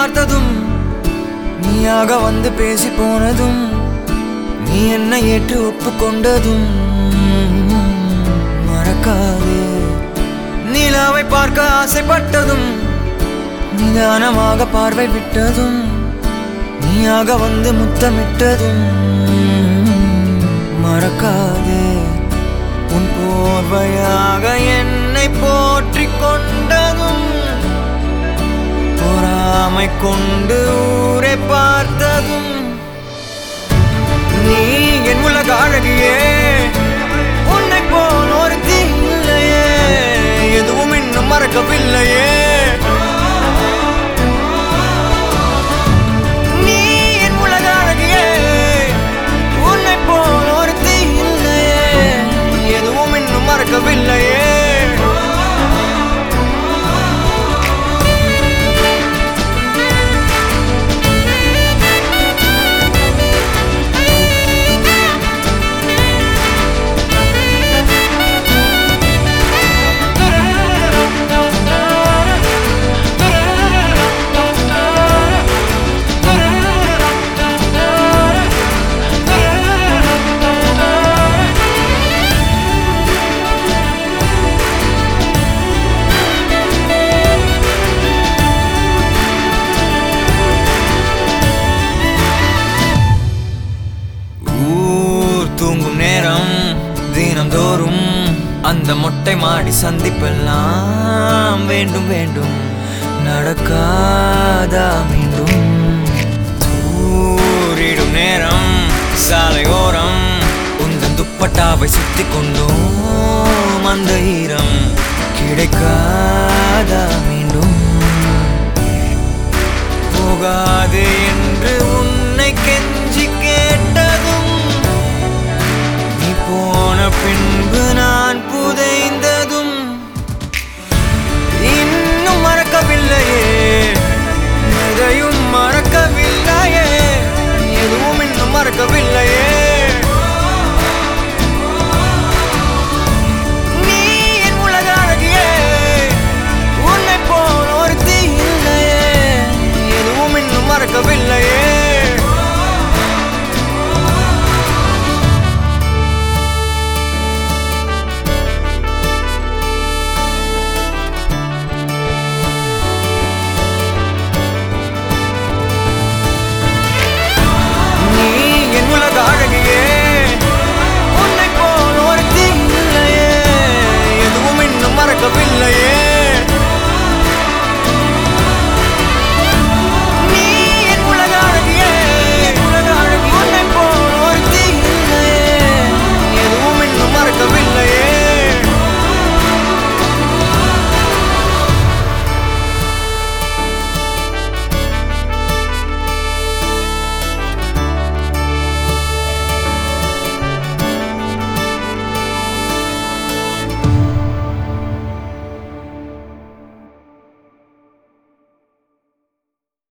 பார்த்ததும் நீயாக வந்து பேசி போனதும் நீ என்னை ஏற்று ஒப்புக்கொண்டதும் மறக்காது நிலாவை பார்க்க ஆசைப்பட்டதும் நிதானமாக பார்வை விட்டதும் நீயாக வந்து முத்தமிட்டதும் மறக்காதே உன் போர்வையாக என்னை போற்றிக் கொண்டதும் பொறாமை கொண்டு ஊரை பார்த்ததும் நீ என் உலக அழகியே உன்னை போல் ஒரு இல்லையே எதுவும் இன்னும் மறக்கவில்லையே நீ என் உலக அழகியே உன்னை போல் ஒரு இல்லையே எதுவும் இன்னும் மறக்கவில்லையே ஊர் தூங்கும் நேரம் தினம்தோறும் அந்த மொட்டை மாடி சந்திப்பெல்லாம் வேண்டும் வேண்டும் நடக்காதா மீண்டும் தூரிடும் நேரம் சாலையோரம் உந்தன் துப்பட்டாவை சுத்தி கொண்டோம் அந்த ஈரம் கிடைக்காதா மீண்டும் போகாது என்று உன்